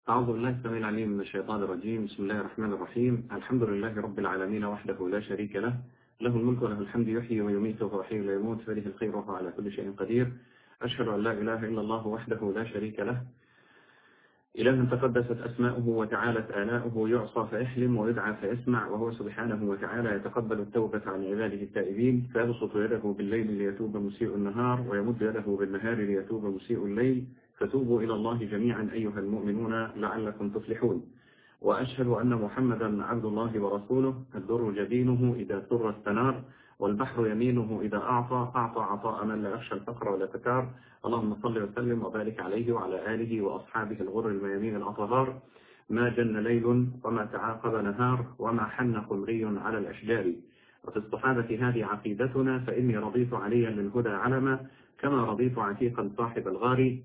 أعوذ بالله السميع العليم من الشيطان الرجيم بسم الله الرحمن الرحيم الحمد لله رب العالمين وحده لا شريك له له الملك وله الحمد يحيي ويميت وهو حي لا يموت فله الخير وهو على كل شيء قدير أشهد أن لا إله إلا الله وحده لا شريك له إله تقدست أسماؤه وتعالت آلاؤه يعصى فيحلم ويدعى فيسمع وهو سبحانه وتعالى يتقبل التوبة عن عباده التائبين فيبسط يده بالليل ليتوب مسيء النهار ويمد يده بالنهار ليتوب مسيء الليل فتوبوا إلى الله جميعا أيها المؤمنون لعلكم تفلحون وأشهد أن محمدا عبد الله ورسوله الدر جبينه إذا سر استنار والبحر يمينه إذا أعطى أعطى عطاء من لا يخشى الفقر ولا تكار اللهم صل وسلم وبارك عليه وعلى آله وأصحابه الغر الميامين الأطهار ما جن ليل وما تعاقب نهار وما حن قمري على الأشجار وفي الصحابة هذه عقيدتنا فإني رضيت عليا للهدى علما كما رضيت عتيقا صاحب الغار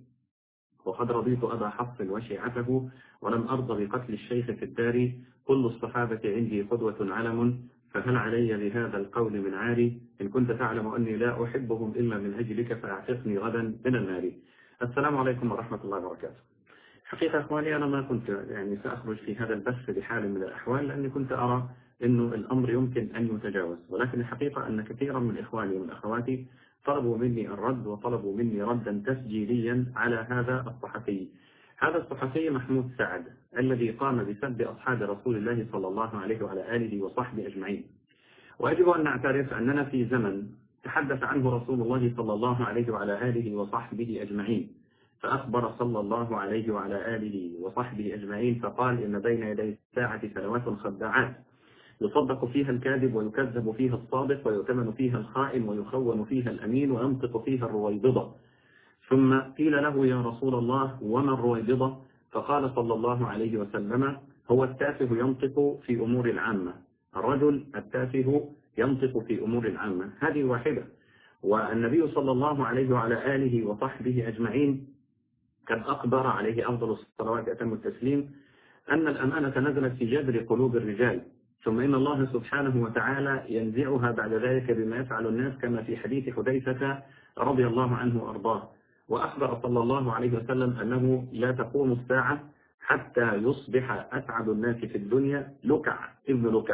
وقد رضيت أبا حفص وشيعته ولم أرض بقتل الشيخ في الدار كل الصحابة عندي قدوة علم فهل علي بهذا القول من عاري إن كنت تعلم أني لا أحبهم إلا من أجلك فأعتقني غدا من النار السلام عليكم ورحمة الله وبركاته حقيقة أخواني أنا ما كنت يعني سأخرج في هذا البث بحال من الأحوال لأني كنت أرى أنه الأمر يمكن أن يتجاوز ولكن الحقيقة أن كثيرا من إخواني ومن أخواتي طلبوا مني الرد وطلبوا مني ردا تسجيليا على هذا الصحفي هذا الصحفي محمود سعد الذي قام بسب أصحاب رسول الله صلى الله عليه وعلى آله وصحبه أجمعين ويجب أن نعترف أننا في زمن تحدث عنه رسول الله صلى الله عليه وعلى آله وصحبه أجمعين فأخبر صلى الله عليه وعلى آله وصحبه أجمعين فقال إن بين يدي الساعة سنوات خداعات يصدق فيها الكاذب ويكذب فيها الصادق ويؤتمن فيها الخائن ويخون فيها الأمين وينطق فيها الرويبضة ثم قيل له يا رسول الله وما الرويبضة فقال صلى الله عليه وسلم هو التافه ينطق في أمور العامة الرجل التافه ينطق في أمور العامة هذه واحدة والنبي صلى الله عليه وعلى آله وصحبه أجمعين قد أقبر عليه أفضل الصلوات أتم التسليم أن الأمانة نزلت في جذر قلوب الرجال ثم إن الله سبحانه وتعالى ينزعها بعد ذلك بما يفعل الناس كما في حديث حذيفة رضي الله عنه وأرضاه وأخبر صلى الله عليه وسلم أنه لا تقوم الساعة حتى يصبح أسعد الناس في الدنيا لكع ابن لكع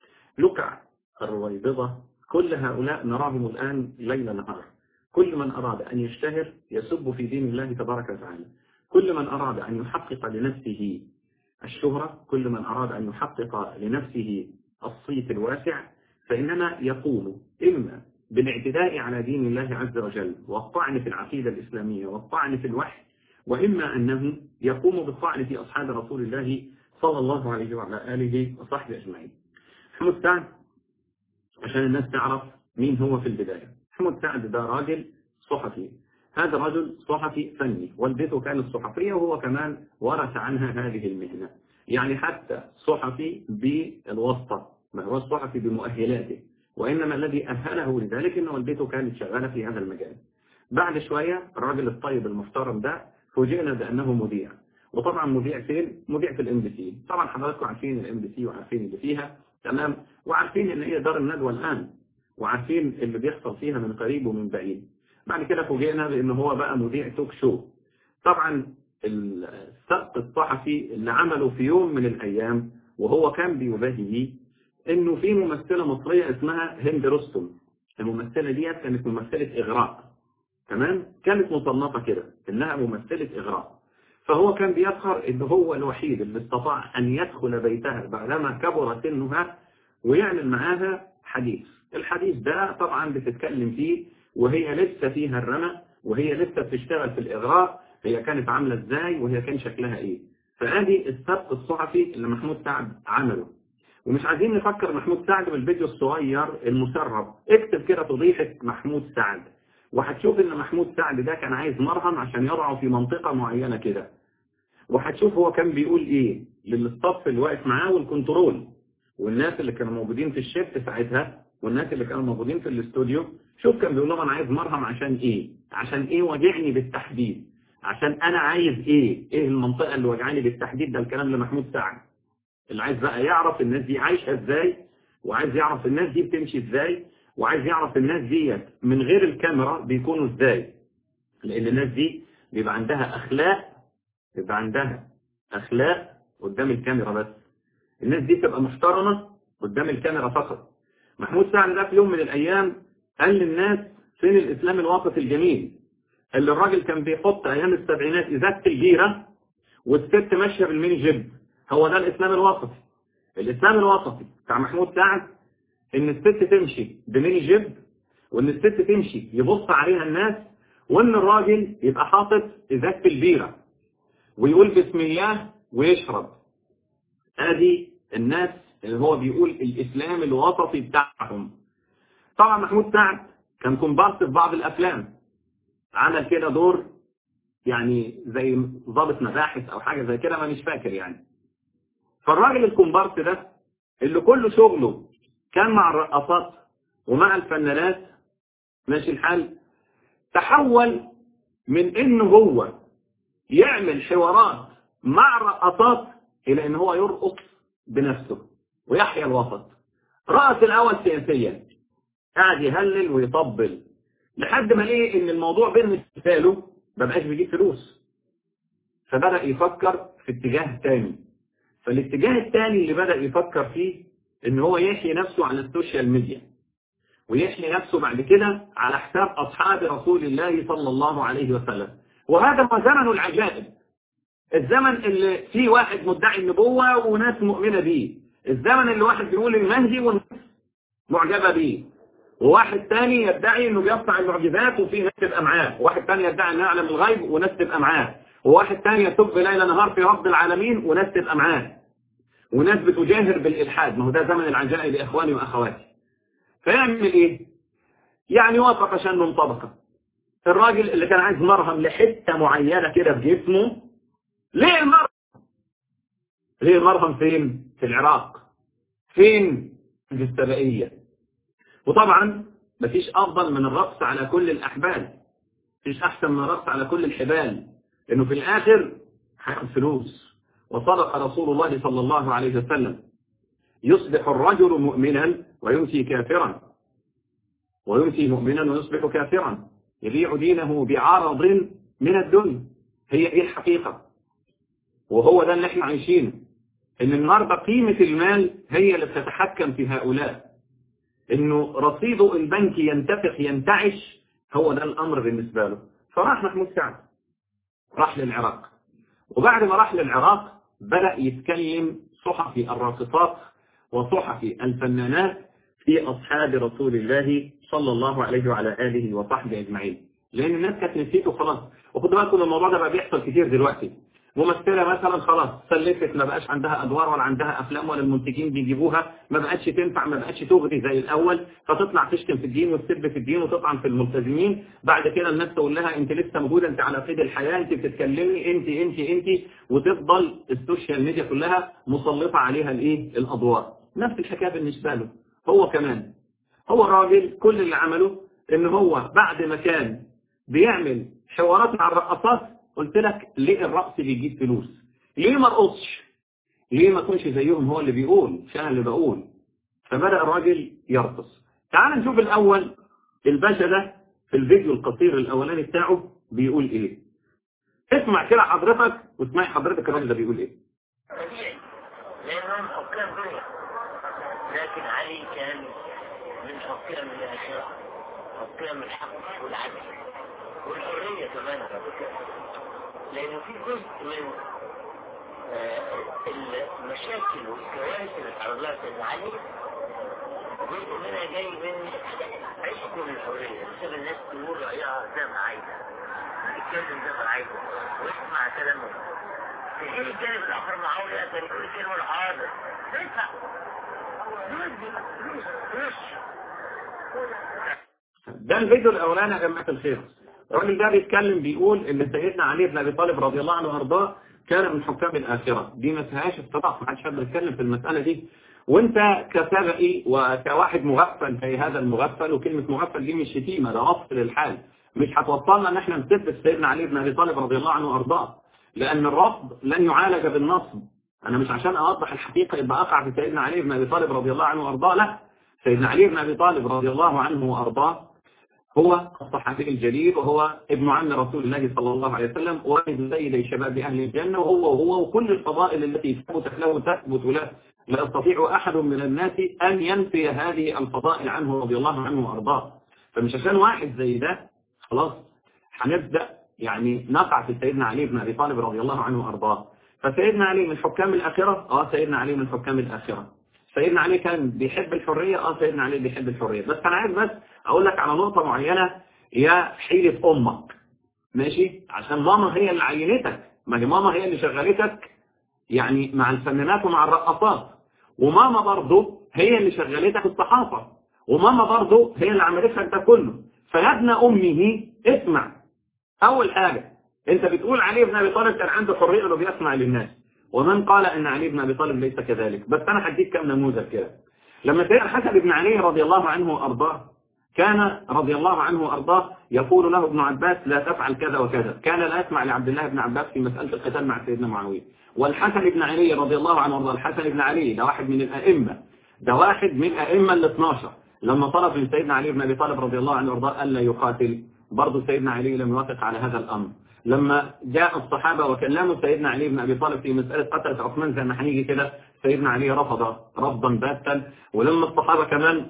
لكع الرويبضة كل هؤلاء نراهم الآن ليل نهار كل من أراد أن يشتهر يسب في دين الله تبارك وتعالى كل من أراد أن يحقق لنفسه الشهرة كل من أراد أن يحقق لنفسه الصيت الواسع فإنما يقوم إما بالاعتداء على دين الله عز وجل والطعن في العقيدة الإسلامية والطعن في الوحي وإما أنه يقوم بالطعن في أصحاب رسول الله صلى الله عليه وعلى آله وصحبه أجمعين محمود سعد عشان الناس تعرف مين هو في البداية محمود سعد ده راجل صحفي هذا رجل صحفي فني والدته كانت صحفية وهو كمان ورث عنها هذه المهنة يعني حتى صحفي بالواسطة ما هو الصحفي بمؤهلاته وإنما الذي أهله لذلك إن والدته كانت شغالة في هذا المجال بعد شوية الراجل الطيب المحترم ده فوجئنا بأنه مذيع وطبعا مذيع فين؟ مذيع في الام بي سي طبعا حضراتكم عارفين الام بي سي وعارفين اللي فيها تمام وعارفين ان هي دار الندوة الآن وعارفين اللي بيحصل فيها من قريب ومن بعيد بعد كده فوجئنا بان هو بقى مذيع توك شو طبعا السبق الصحفي اللي عمله في يوم من الايام وهو كان بيباهي بيه انه في ممثله مصريه اسمها هند رستم الممثله ديت كانت ممثله اغراء تمام كانت مصنفه كده انها ممثله اغراء فهو كان بيفخر ان هو الوحيد اللي استطاع ان يدخل بيتها بعدما كبر سنها ويعمل معاها حديث الحديث ده طبعا بتتكلم فيه وهي لسه فيها الرمى وهي لسه بتشتغل في الإغراء هي كانت عاملة ازاي وهي كان شكلها ايه فادي السبق الصحفي اللي محمود سعد عمله ومش عايزين نفكر محمود سعد بالفيديو الصغير المسرب اكتب كده فضيحة محمود سعد وهتشوف ان محمود سعد ده كان عايز مرهم عشان يضعه في منطقة معينة كده وهتشوف هو كان بيقول ايه للصف اللي واقف معاه والكنترول والناس اللي كانوا موجودين في الشيفت ساعتها والناس اللي كانوا موجودين في الاستوديو شوف كان بيقول لهم انا عايز مرهم عشان ايه عشان ايه وجعني بالتحديد عشان انا عايز ايه ايه المنطقة اللي وجعاني بالتحديد ده الكلام لمحمود سعد اللي عايز بقى يعرف الناس دي عايشة ازاي وعايز يعرف الناس دي بتمشي ازاي وعايز يعرف الناس ديت من غير الكاميرا بيكونوا ازاي لان الناس دي بيبقى عندها اخلاق بيبقى عندها اخلاق قدام الكاميرا بس الناس دي تبقى محترمة قدام الكاميرا فقط محمود سعد ده في يوم من الايام قال للناس فين الاسلام الوسط الجميل اللي الراجل كان بيحط ايام السبعينات ازازه البيره والست ماشيه بالميني جيب هو ده الاسلام الوسطي الاسلام الوسطي بتاع محمود سعد ان الست تمشي بميني جيب وان الست تمشي يبص عليها الناس وان الراجل يبقى حاطط ازازه البيره ويقول بسم الله ويشرب ادي الناس اللي هو بيقول الاسلام الوسطي بتاعهم طبعا محمود سعد كان كومبارس في بعض الافلام عمل كده دور يعني زي ضابط مباحث او حاجه زي كده ما مش فاكر يعني فالراجل الكومبارس ده اللي كل شغله كان مع الرقصات ومع الفنانات ماشي الحال تحول من انه هو يعمل حوارات مع الرقصات الى ان هو يرقص بنفسه ويحيا الوسط رأس الاول سياسيا قاعد يهلل ويطبل لحد ما لقي ان الموضوع بالنسبه له ما بقاش بيجيب فلوس فبدأ يفكر في اتجاه تاني فالاتجاه التاني اللي بدأ يفكر فيه ان هو يحيي نفسه على السوشيال ميديا ويحيي نفسه بعد كده على حساب اصحاب رسول الله صلى الله عليه وسلم وهذا هو زمن العجائب الزمن اللي فيه واحد مدعي النبوة وناس مؤمنة بيه الزمن اللي واحد بيقول المهدي وناس معجبة بيه وواحد تاني يدعي انه بيصنع المعجزات وفي ناس تبقى معاه وواحد تاني يدعي انه يعلم الغيب وناس تبقى معاه وواحد تاني يسب ليل نهار في رب العالمين وناس تبقى معاه وناس بتجاهر بالالحاد ما هو ده زمن العجائب يا اخواني واخواتي فيعمل ايه يعني وافق شن طبقه الراجل اللي كان عايز مرهم لحته معينه كده في جسمه ليه المرهم ليه المرهم فين في العراق فين في السبائيه وطبعا مفيش افضل من الرقص على كل الاحبال مفيش احسن من الرقص على كل الحبال لانه في الاخر هياخد فلوس وصدق رسول الله صلى الله عليه وسلم يصبح الرجل مؤمنا ويمسي كافرا ويمسي مؤمنا ويصبح كافرا يبيع دينه بعرض من الدنيا هي ايه الحقيقة وهو ده اللي احنا عايشينه ان النهارده قيمة المال هي اللي بتتحكم في هؤلاء انه رصيده البنكي ينتفخ ينتعش هو ده الامر بالنسبة له فراح محمود سعد راح للعراق وبعد ما راح للعراق بدأ يتكلم صحفي الراقصات وصحفي الفنانات في أصحاب رسول الله صلى الله عليه وعلى آله وصحبه أجمعين لأن الناس كانت نسيته خلاص وخدوا بالكم الموضوع ده بقى بيحصل كتير دلوقتي ممثلة مثلا خلاص سلفت ما بقاش عندها أدوار ولا عندها أفلام ولا المنتجين بيجيبوها ما بقتش تنفع ما بقتش تغري زي الأول فتطلع تشتم في الدين وتسب في الدين وتطعن في الملتزمين بعد كده الناس تقول لها أنت لسه موجودة أنت على قيد الحياة أنت بتتكلمي أنت أنت أنت وتفضل السوشيال ميديا كلها مسلطة عليها الإيه الأدوار نفس الحكاية بالنسبة له هو كمان هو الراجل كل اللي عمله ان هو بعد ما كان بيعمل حوارات مع الرقصات قلت لك ليه الرقص بيجيب فلوس ليه ما ارقصش ليه ما اكونش زيهم هو اللي بيقول مش انا اللي بقول فبدأ الراجل يرقص تعال نشوف الاول الباشا ده في الفيديو القصير الاولاني بتاعه بيقول ايه اسمع كده حضرتك واسمعي حضرتك الراجل ده بيقول ايه طبيعي لأنهم حكام دنيا لكن علي كان من حكام الآخرة حكام الحق والعدل والحرية كمان على فكرة لأنه في جزء من آه، المشاكل والكوارث اللي تعرض لها سيدنا علي جزء منها جاي من عشق للحرية بسبب الناس تقول رأيها زي ما عايزة تتكلم زي ما عايزة واسمع كلامهم في حين الجانب الآخر معاوية كان يقول كلمة الحاضر تدفع فلوس فلوس ده الفيديو الاولاني يا جماعه الخير الراجل ده بيتكلم بيقول ان سيدنا علي بن ابي طالب رضي الله عنه وارضاه كان من حكام الاخره دي ما فيهاش اختلاف ما حدش حد يتكلم في المساله دي وانت كسبقي وكواحد مغفل زي هذا المغفل وكلمه مغفل دي مش شتيمه ده وصف للحال مش هتوصلنا ان احنا نسب سيدنا علي بن ابي طالب رضي الله عنه وارضاه لان الرفض لن يعالج بالنصب انا مش عشان اوضح الحقيقه يبقى اقع في سيدنا علي بن ابي طالب رضي الله عنه وارضاه لا سيدنا علي بن ابي طالب رضي الله عنه وارضاه هو الصحابي الجليل وهو ابن عم رسول الله صلى الله عليه وسلم والد سيد شباب أهل الجنة وهو وهو وكل الفضائل التي ثبتت له تثبت له لا يستطيع أحد من الناس أن ينفي هذه الفضائل عنه رضي الله عنه وأرضاه فمش عشان واحد زي ده خلاص هنبدأ يعني نقع في سيدنا علي بن أبي طالب رضي الله عنه وأرضاه فسيدنا علي من حكام الآخرة اه سيدنا علي من حكام الآخرة سيدنا علي كان بيحب الحرية اه سيدنا علي بيحب الحرية بس أنا عايز بس أقول لك على نقطة معينة يا حيلة أمك ماشي عشان ماما هي اللي عينتك ما هي ماما هي اللي شغلتك يعني مع الفنانات ومع الرقصات وماما برضه هي اللي شغلتك الصحافة وماما برضه هي اللي عملت لك ده كله فيا ابن أمه اسمع أول حاجة أنت بتقول علي بن أبي طالب كان عنده حرية إنه بيسمع للناس ومن قال أن علي بن أبي طالب ليس كذلك بس أنا هديك كم نموذج كده لما سيدنا الحسن بن علي رضي الله عنه وأرضاه كان رضي الله عنه وأرضاه يقول له ابن عباس لا تفعل كذا وكذا كان لا يسمع لعبد الله بن عباس في مسألة القتال مع سيدنا معاوية والحسن بن علي رضي الله عنه وارضاه الحسن بن علي ده واحد من الأئمة ده واحد من أئمة ال 12 لما طلب من سيدنا علي بن أبي طالب رضي الله عنه وارضاه ألا يقاتل برضه سيدنا علي لم يوافق على هذا الأمر لما جاء الصحابة وكلموا سيدنا علي بن أبي طالب في مسألة قتلة عثمان زي ما هنيجي كده سيدنا علي رفض رفضا باتا ولما الصحابة كمان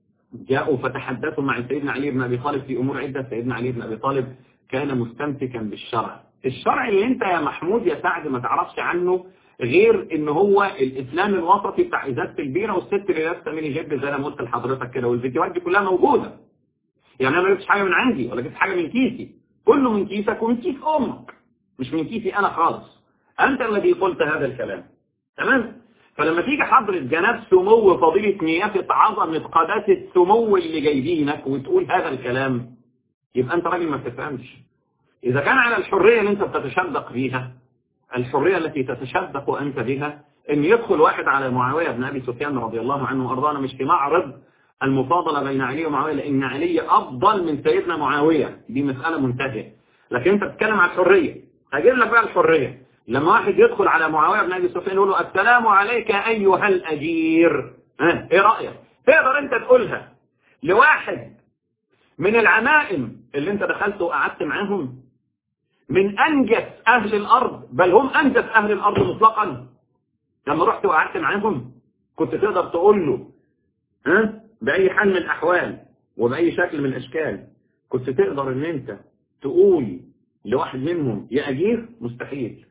جاءوا فتحدثوا مع سيدنا علي بن أبي طالب في أمور عدة سيدنا علي بن أبي طالب كان مستمسكا بالشرع الشرع اللي انت يا محمود يا سعد ما تعرفش عنه غير ان هو الاسلام الوسطي بتاع ازازه البيره والست اللي لابسه ميني جيب زي ما قلت لحضرتك كده والفيديوهات دي كلها موجوده يعني انا ما جبتش حاجه من عندي ولا جبت حاجه من كيسي كله من كيسك ومن كيس امك مش من كيسي انا خالص انت الذي قلت هذا الكلام تمام فلما تيجي حضرة جناب سمو فضيلة نيافة عظمة قداسة السمو اللي جايبينك وتقول هذا الكلام يبقى انت راجل ما بتفهمش اذا كان على الحرية اللي انت بتتشدق بيها الحرية التي تتشدق انت بها ان يدخل واحد على معاوية بن ابي سفيان رضي الله عنه وارضاه مش في معرض المفاضلة بين علي ومعاوية لان علي افضل من سيدنا معاوية دي مسألة منتهية لكن انت بتتكلم على الحرية هجيب لك بقى الحرية لما واحد يدخل على معاوية بن ابي سفيان يقول له السلام عليك ايها الاجير ها ايه رأيك تقدر انت تقولها لواحد من العمائم اللي انت دخلت وقعدت معاهم من انجس اهل الارض بل هم انجس اهل الارض مطلقا لما رحت وقعدت معاهم كنت تقدر تقول له ها باي حال من الاحوال وباي شكل من الاشكال كنت تقدر ان انت تقول لواحد منهم يا اجير مستحيل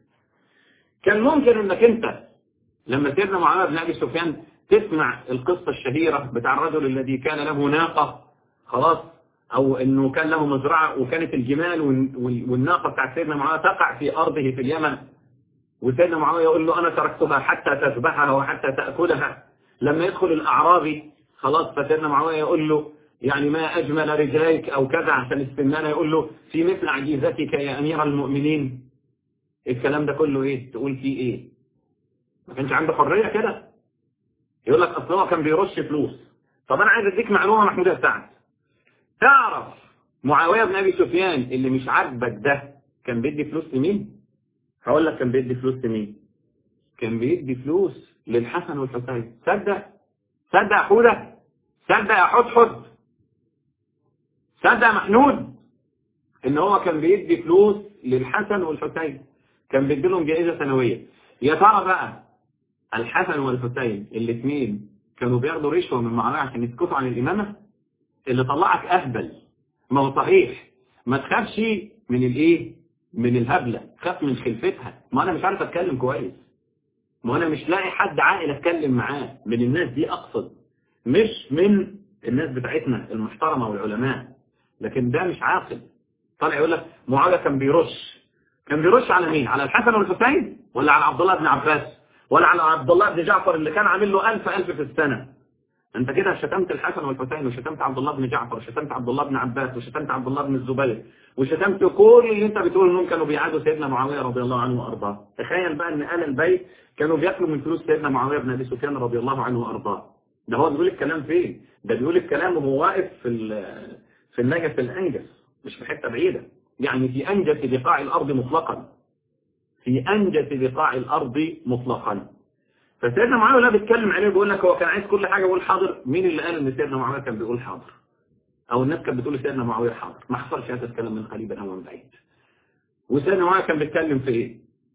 كان ممكن انك انت لما سيدنا معاويه بن ابي سفيان تسمع القصه الشهيره بتاع الرجل الذي كان له ناقه خلاص او انه كان له مزرعه وكانت الجمال والناقه بتاعت سيدنا معاويه تقع في ارضه في اليمن وسيدنا معاويه يقول له انا تركتها حتى تذبحها وحتى تاكلها لما يدخل الاعرابي خلاص فسيدنا معاويه يقول له يعني ما اجمل رجليك او كذا عشان السمانه يقول له في مثل عجيزتك يا امير المؤمنين الكلام ده كله ايه تقول فيه ايه ما كانش عنده حريه كده يقول لك اصل هو كان بيرش فلوس طب انا عايز اديك معلومه محمود يا سعد تعرف معاويه بن ابي سفيان اللي مش عاجبك ده كان بيدي فلوس لمين هقول لك كان بيدي فلوس لمين كان بيدي فلوس للحسن والحسين صدق صدق يا حوده صدق يا حدحد صدق يا محمود ان هو كان بيدي فلوس للحسن والحسين كان بيدي لهم جائزه سنويه يا ترى بقى الحسن والحسين الاثنين كانوا بياخدوا رشوه من معاويه عشان يسكتوا عن الامامه اللي طلعك اهبل ما هو صحيح ما تخافش من الايه من الهبله خاف من خلفتها ما انا مش عارف اتكلم كويس ما انا مش لاقي حد عاقل اتكلم معاه من الناس دي اقصد مش من الناس بتاعتنا المحترمه والعلماء لكن ده مش عاقل طالع يقول لك معاويه كان بيرش كان بيرش على مين على الحسن والحسين ولا على عبد الله بن عباس ولا على عبد الله بن جعفر اللي كان عامل له ألف ألف في السنة انت كده شتمت الحسن والحسين وشتمت عبد الله بن جعفر وشتمت عبد الله بن عباس وشتمت عبد الله بن الزبير وشتمت كل اللي انت بتقول انهم كانوا بيعادوا سيدنا معاويه رضي الله عنه وارضاه تخيل بقى ان ال البيت كانوا بياكلوا من فلوس سيدنا معاويه بن ابي سفيان رضي الله عنه وارضاه ده هو بيقول الكلام فين ده بيقول الكلام وهو واقف في في النجف الانجس مش في حته بعيده يعني في انجس بقاع الارض مطلقا في انجس بقاع الارض مطلقا فسيدنا معاويه لا بيتكلم عليه بيقول لك هو كان عايز كل حاجه يقول حاضر مين اللي قال ان سيدنا معاويه كان بيقول حاضر او الناس كانت بتقول لسيدنا معاويه حاضر ما حصلش هذا الكلام من قريبا او من بعيد وسيدنا معاويه كان بيتكلم في ايه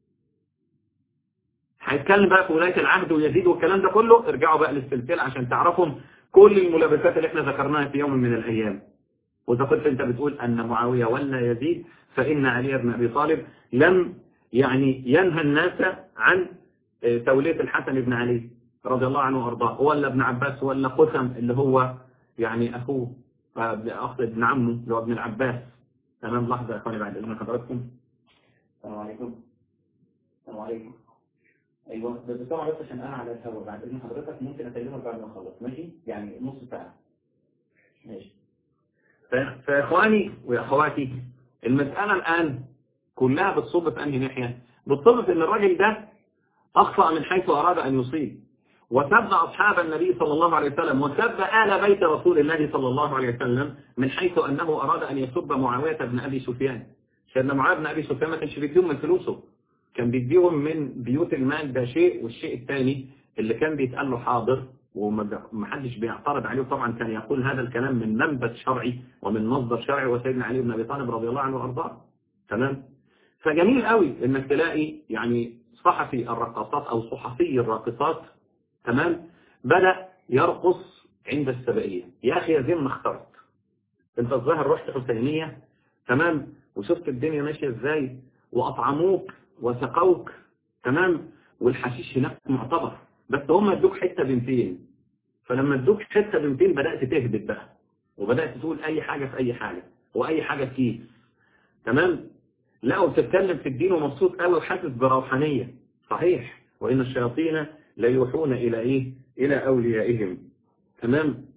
هيتكلم بقى في ولايه العهد ويزيد والكلام ده كله ارجعوا بقى للسلسله عشان تعرفوا كل الملابسات اللي احنا ذكرناها في يوم من الايام واذا كنت انت بتقول ان معاويه ولا يزيد فان علي بن ابي طالب لم يعني ينهى الناس عن توليه الحسن بن علي رضي الله عنه وارضاه ولا ابن عباس ولا قسم اللي هو يعني اخوه اخ ابن عمه اللي هو ابن العباس تمام لحظه يا اخواني بعد اذن حضراتكم السلام عليكم السلام عليكم ايوه بس طبعا بس عشان انا على الهواء بعد اذن حضرتك ممكن اكلمك بعد ما اخلص ماشي يعني نص ساعه ماشي فاخواني واخواتي المساله الان كلها بتصب في انهي ناحيه بتصب في ان الراجل ده اخطا من حيث اراد ان يصيب وسب أصحاب النبي صلى الله عليه وسلم وسب آل بيت رسول الله صلى الله عليه وسلم من حيث أنه أراد أن يسب معاوية بن أبي سفيان سيدنا معاوية بن أبي سفيان ما كانش بيديهم من فلوسه كان بيديهم من بيوت المال ده شيء والشيء الثاني اللي كان بيتقال له حاضر وما حدش بيعترض عليه طبعا كان يقول هذا الكلام من منبت شرعي ومن مصدر شرعي وسيدنا علي بن أبي طالب رضي الله عنه وأرضاه تمام فجميل قوي انك تلاقي يعني صحفي الرقاصات او صحفي الراقصات تمام بدأ يرقص عند السبائية يا أخي يا زين ما اخترت انت الظاهر رحت حسينية تمام وشفت الدنيا ماشية ازاي وأطعموك وسقوك تمام والحشيش هناك معتبر بس هم ادوك حتة بنتين فلما ادوك حتة بنتين بدأت تهبط بقى وبدأت تقول أي حاجة في أي حاجة وأي حاجة في كيس تمام لا وبتتكلم في الدين ومبسوط قوي وحاسس بروحانية صحيح وإن الشياطين لا يوحون إلى إيه إلى أوليائهم تمام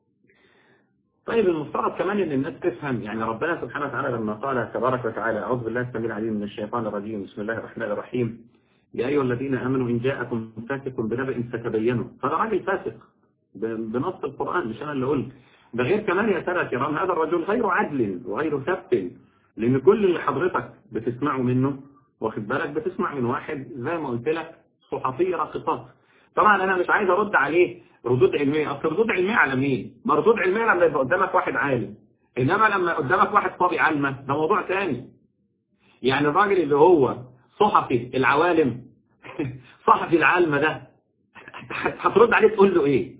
طيب المفترض كمان ان الناس تفهم يعني ربنا سبحانه وتعالى لما قال تبارك وتعالى اعوذ بالله السميع العليم من الشيطان الرجيم بسم الله الرحمن الرحيم يا ايها الذين امنوا ان جاءكم فاسق بنبأ فتبينوا فده راجل فاسق بنص القران مش انا اللي قلت ده غير كمان يا ساده الكرام هذا الرجل غير عدل وغير ثبت لان كل اللي حضرتك بتسمعه منه واخد بالك بتسمع من واحد زي ما قلت لك صحفي راقصات طبعا انا مش عايز ارد عليه ردود علميه اصل ردود علميه على مين ما ردود علميه لما يبقى قدامك واحد عالم انما لما قدامك واحد طبي علمه ده موضوع ثاني يعني الراجل اللي هو صحفي العوالم صحفي العالمه ده هترد عليه تقول له ايه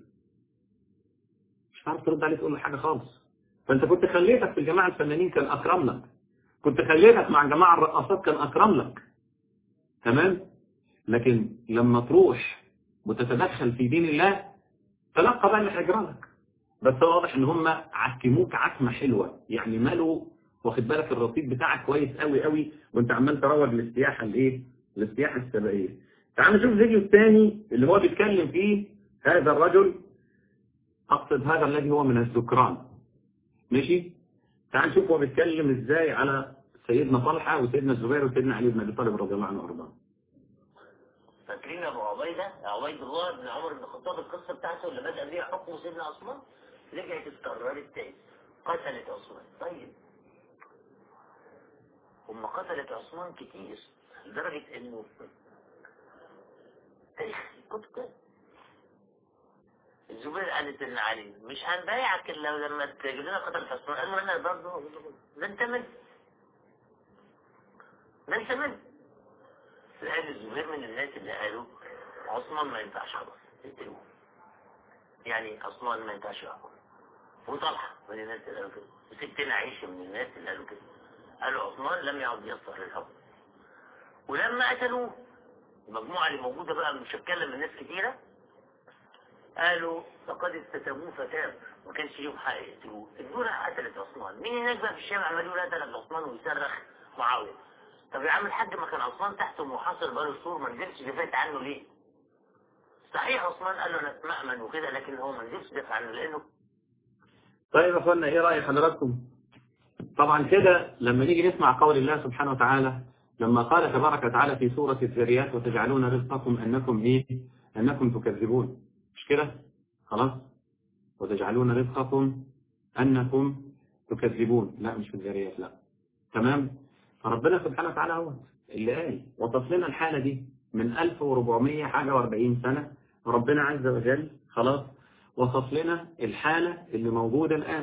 مش هتعرف ترد عليه تقول له حاجه خالص فانت كنت خليتك في الجماعه الفنانين كان اكرم لك كنت خليتك مع جماعه الرقاصات كان اكرم لك تمام لكن لما تروح وتتدخل في دين الله تلقى بقى اللي هيجرى لك بس واضح ان هم عكموك عكمه حلوه يعني مالوا واخد بالك الرصيد بتاعك كويس قوي قوي وانت عمال تروج للسياحه الايه للسياحه السبائيه تعال نشوف فيديو الثاني اللي هو بيتكلم فيه هذا الرجل اقصد هذا الذي هو من الذكران ماشي تعال نشوف هو بيتكلم ازاي على سيدنا طلحه وسيدنا الزبير وسيدنا علي بن ابي طالب رضي الله عنه وارضاه فاكرين ابو عبيده عبيد الله بن عمر بن الخطاب القصه بتاعته اللي بدا بيها حكم سيدنا عثمان رجعت اتكررت تاني قتلت عثمان طيب هم قتلت عثمان كتير لدرجه انه تاريخ كتب الزبير قالت ان علي مش هنبايعك الا لما تجيب لنا قتلت عثمان قال له انا برضه ده انت من ده انت من لأن الزبير من الناس اللي قالوا عثمان ما ينفعش خلاص اقتلوه يعني عثمان ما ينفعش يحكم وطلحة من الناس اللي قالوا كده وستنا عيشة من الناس اللي قالوا كده قالوا عثمان لم يعد يصلح للحكم ولما قتلوه المجموعة اللي موجودة بقى مش هتكلم من ناس كتيرة قالوا لقد استتموه فتاب ما كانش ليهم حق يقتلوه الدولة قتلت عثمان مين هناك بقى في الشارع عمال يقول قتلت عثمان ويصرخ معاوية طب يا عم الحاج ما كان عثمان تحته محاصر بقاله شهور ما نزلش دفعت عنه ليه؟ صحيح عثمان قال له انا مأمن وكده لكن هو ما نزلش دفع عنه لانه طيب يا اخوانا ايه رأي حضراتكم؟ طبعا كده لما نيجي نسمع قول الله سبحانه وتعالى لما قال تبارك وتعالى في سورة الذريات وتجعلون رزقكم انكم ايه؟ انكم تكذبون مش كده؟ خلاص؟ وتجعلون رزقكم انكم تكذبون لا مش في الذريات لا تمام؟ فربنا سبحانه وتعالى هو اللي قال وصف لنا الحالة دي من 1400 حاجة و40 سنة ربنا عز وجل خلاص وصف لنا الحالة اللي موجودة الآن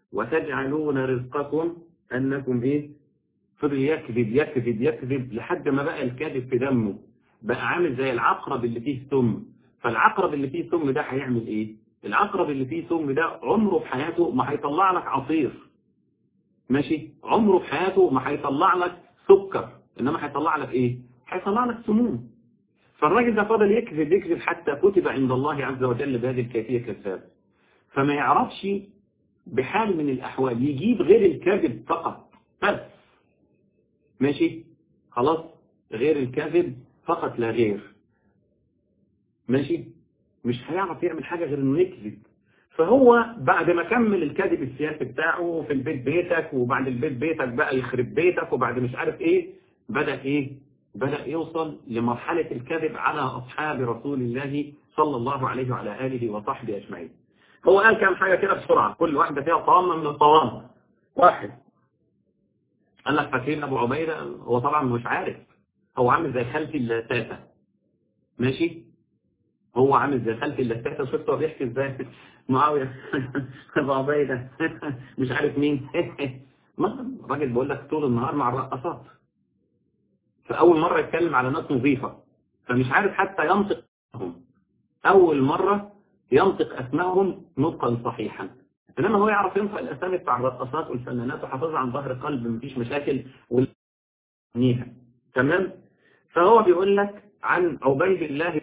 وتجعلون رزقكم أنكم إيه فضل يكذب يكذب يكذب لحد ما بقى الكذب في دمه بقى عامل زي العقرب اللي فيه سم فالعقرب اللي فيه سم ده هيعمل ايه العقرب اللي فيه سم ده عمره في حياته ما هيطلع لك عصير ماشي عمره في حياته ما هيطلع لك سكر انما هيطلع لك ايه هيطلع لك سموم فالراجل ده فضل يكذب يكذب حتى كتب عند الله عز وجل بهذه الكيفية كذاب فما يعرفش بحال من الأحوال يجيب غير الكذب فقط بس ماشي خلاص غير الكذب فقط لا غير ماشي مش هيعرف يعمل حاجة غير انه يكذب فهو بعد ما كمل الكذب السياسي بتاعه في البيت بيتك وبعد البيت بيتك بقى يخرب بيتك وبعد مش عارف ايه بدأ ايه بدأ يوصل لمرحلة الكذب على أصحاب رسول الله صلى الله عليه وعلى آله وصحبه أجمعين هو قال كام حاجة كده بسرعة كل واحدة فيها طامة من الطوام واحد قال لك فاكرين أبو عبيدة هو طبعا مش عارف هو عامل زي خالتي اللتاتة ماشي هو عامل زي خالتي اللتاتة شفت هو بيحكي ازاي معاوية أبو عبيدة مش عارف مين مثلا الراجل بيقول لك طول النهار مع الرقصات فأول مرة يتكلم على ناس نظيفة فمش عارف حتى ينطق أول مرة ينطق أسمائهم نطقا صحيحا إنما هو يعرف ينطق الأسامي بتاع الرقصات والفنانات وحافظها عن ظهر قلب مفيش مشاكل ونيها تمام فهو بيقول لك عن عبيد الله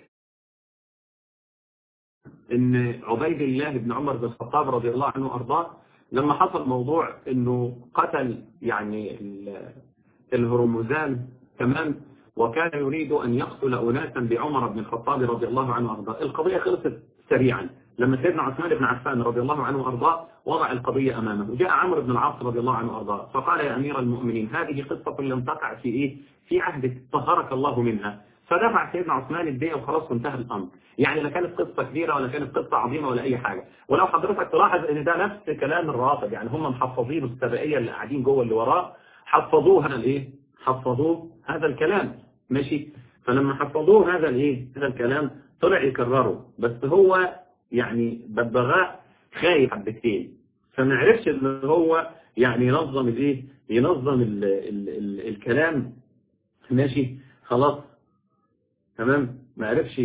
ان عبيد الله بن عمر بن الخطاب رضي الله عنه وارضاه لما حصل موضوع انه قتل يعني الهرمزان تمام وكان يريد ان يقتل اناسا بعمر بن الخطاب رضي الله عنه وارضاه القضيه خلصت سريعا لما سيدنا عثمان بن عفان رضي الله عنه وارضاه وضع القضيه امامه جاء عمرو بن العاص رضي الله عنه وارضاه فقال يا امير المؤمنين هذه قصه لم تقع في ايه في عهدك طهرك الله منها فدفع سيدنا عثمان الدية وخلاص وانتهى الأمر يعني لا كانت قصة كبيرة ولا كانت قصة عظيمة ولا أي حاجة ولو حضرتك تلاحظ ان ده نفس كلام الرافض يعني هم محفظين السبائية اللي قاعدين جوه اللي وراه حفظوه هذا الايه حفظوه هذا الكلام ماشي فلما حفظوه هذا الايه هذا الكلام طلع يكرره بس هو يعني ببغاء خايف حبتين فما عرفش ان هو يعني ينظم الايه ينظم ال ال ال الكلام ماشي خلاص تمام ما عرفش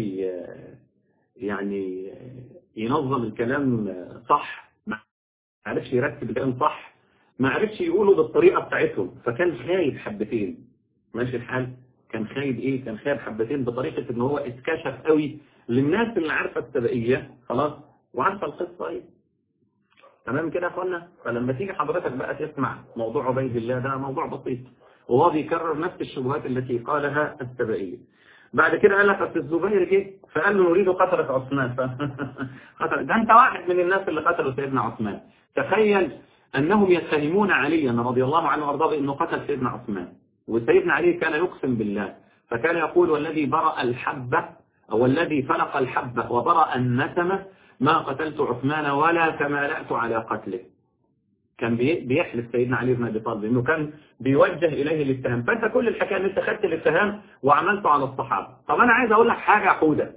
يعني ينظم الكلام صح ما عرفش يرتب الكلام صح ما عرفش يقوله بالطريقة بتاعتهم فكان خايب حبتين ماشي الحال كان خايب ايه كان خايب حبتين بطريقة ان هو اتكشف قوي للناس اللي عارفة السبائية خلاص وعارفة القصة ايه تمام كده يا اخوانا فلما تيجي حضرتك بقى تسمع موضوع عبيد الله ده موضوع بسيط وهو بيكرر نفس الشبهات التي قالها السبائية بعد كده قال لك اصل الزبير جه فقال له نريد قتلة عثمان ف... قتل ده انت واحد من الناس اللي قتلوا سيدنا عثمان تخيل انهم يتهمون عليا رضي الله عنه وارضاه بانه قتل سيدنا عثمان وسيدنا علي كان يقسم بالله فكان يقول والذي برأ الحبة أو الذي فلق الحبة وبرأ النسمة ما قتلت عثمان ولا تمالأت على قتله كان بيحلف سيدنا علي بن ابي طالب انه كان بيوجه اليه الاتهام فانت كل الحكايه ان انت خدت الاتهام وعملته على الصحابه طب انا عايز اقول لك حاجه يا حوده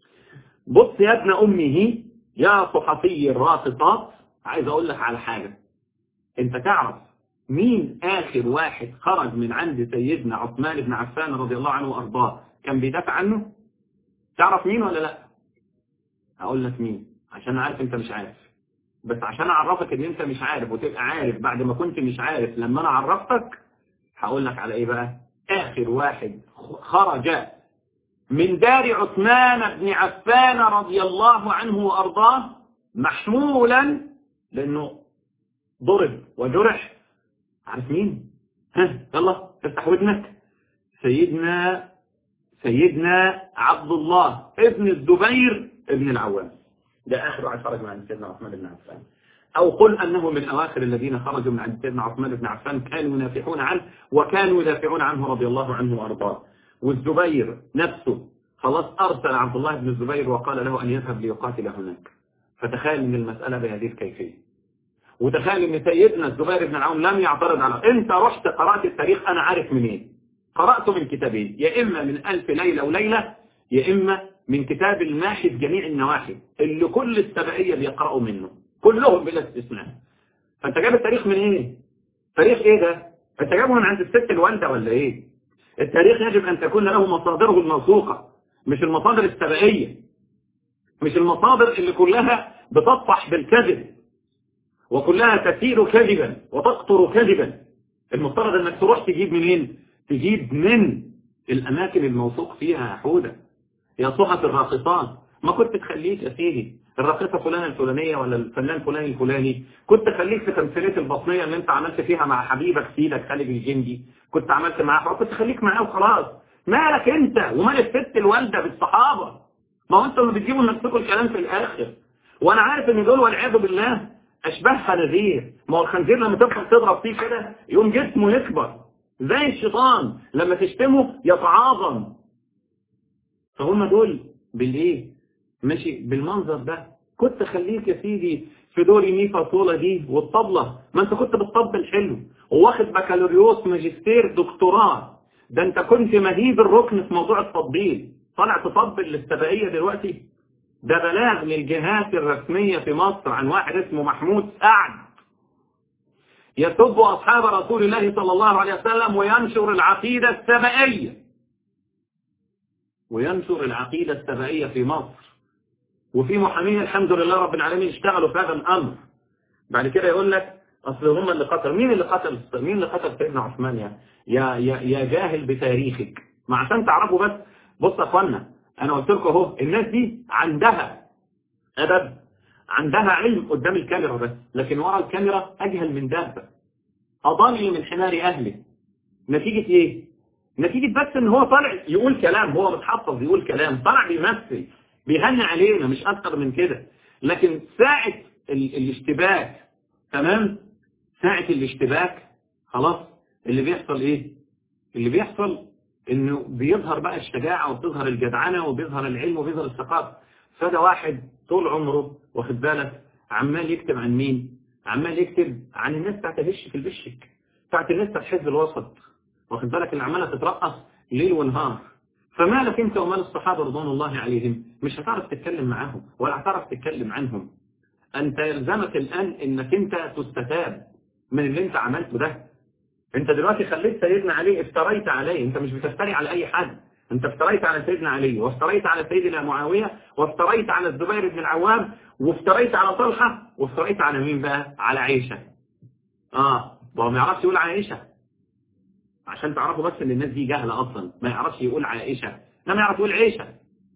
بص يا ابن امه يا صحفي الراسطات عايز اقول لك على حاجه انت تعرف مين اخر واحد خرج من عند سيدنا عثمان بن عفان رضي الله عنه وارضاه كان بيدافع عنه تعرف مين ولا لا هقول لك مين عشان عارف انت مش عارف بس عشان اعرفك ان انت مش عارف وتبقى عارف بعد ما كنت مش عارف لما انا عرفتك هقول لك على ايه بقى اخر واحد خرج من دار عثمان بن عفان رضي الله عنه وارضاه محمولا لانه ضرب وجرح عارف مين ها يلا افتح ودنك سيدنا سيدنا عبد الله ابن الزبير ابن العوام ده آخر واحد خرج من عند سيدنا عثمان بن عفان أو قل أنه من أواخر الذين خرجوا من عند سيدنا عثمان بن عفان كانوا ينافحون عنه وكانوا يدافعون عنه رضي الله عنه وأرضاه والزبير نفسه خلاص أرسل عبد الله بن الزبير وقال له أن يذهب ليقاتل هناك فتخيل من المسألة بهذه الكيفية وتخيل ان سيدنا الزبير بن العوام لم يعترض على انت رحت قرأت التاريخ انا عارف منين قرأته من كتابين يا اما من الف ليلة وليلة يا اما من كتاب الماحي في جميع النواحي اللي كل السبعية بيقرأوا منه كلهم بلا استثناء فانت جايب التاريخ من ايه تاريخ ايه ده انت جايبه من عند الست الوالده ولا ايه التاريخ يجب ان تكون له مصادره الموثوقه مش المصادر السبائيه مش المصادر اللي كلها بتطفح بالكذب وكلها تسير كذبا وتقطر كذبا المفترض انك تروح تجيب منين تجيب من الاماكن الموثوق فيها يا حوده يا صحة الراقصات ما كنت تخليك يا سيدي الراقصة فلانة الفلانية ولا الفنان فلان الفلاني كنت خليك في تمثيلية البطنية اللي انت عملت فيها مع حبيبك سيدك خالد الجندي كنت عملت معاه كنت خليك معاه وخلاص مالك انت ومال الست الوالدة بالصحابة ما هو انتوا اللي بتجيبوا لنفسكم الكلام في الاخر وانا عارف ان دول والعياذ بالله اشباه خنازير ما هو الخنزير لما تفضل تضرب فيه كده يقوم جسمه يكبر زي الشيطان لما تشتمه يتعاظم فهم دول بالايه ماشي بالمنظر ده كنت خليك يا سيدي في دوري مي فاصولا دي والطبلة ما انت كنت بتطبل حلو وواخد بكالوريوس ماجستير دكتوراه ده انت كنت مهيب الركن في موضوع التطبيل طالع تطبل للسبائية دلوقتي ده بلاغ للجهات الرسمية في مصر عن واحد اسمه محمود سعد يسب أصحاب رسول الله صلى الله عليه وسلم وينشر العقيدة السبائية وينشر العقيدة السبائية في مصر وفي محامين الحمد لله رب العالمين اشتغلوا في هذا الأمر بعد كده يقول لك أصل هم اللي قتل مين اللي قتل مين اللي قتل سيدنا عثمان يا يا يا, يا جاهل بتاريخك ما عشان تعرفوا بس بص يا اخوانا انا قلت لكم اهو الناس دي عندها ادب عندها علم قدام الكاميرا بس لكن ورا الكاميرا اجهل من دابه اضل من حمار اهله نتيجه ايه نتيجه بس ان هو طالع يقول كلام هو متحفظ يقول كلام طالع بيمثل بيهني علينا مش اكتر من كده لكن ساعه ال الاشتباك تمام ساعه الاشتباك خلاص اللي بيحصل ايه اللي بيحصل انه بيظهر بقى الشجاعة وبتظهر الجدعنة وبيظهر العلم وبيظهر الثقافة فده واحد طول عمره واخد بالك عمال يكتب عن مين عمال يكتب عن الناس بتاعت هش في البشك بتاعت الناس بتاعت حزب الوسط واخد بالك اللي عمالة تترقص ليل ونهار فمالك انت ومال الصحابة رضوان الله عليهم مش هتعرف تتكلم معاهم ولا هتعرف تتكلم عنهم انت يلزمك الان انك انت تستتاب من اللي انت عملته ده انت دلوقتي خليت سيدنا علي افتريت عليه انت مش بتفتري على اي حد انت افتريت على سيدنا علي وافتريت على سيدنا معاوية وافتريت على الزبير بن العوام وافتريت على طلحة وافتريت على مين بقى على عائشة اه هو ما يعرفش يقول عائشة عشان تعرفوا بس ان الناس دي جهلة اصلا ما يعرفش يقول عائشة لما يعرف يقول عيشة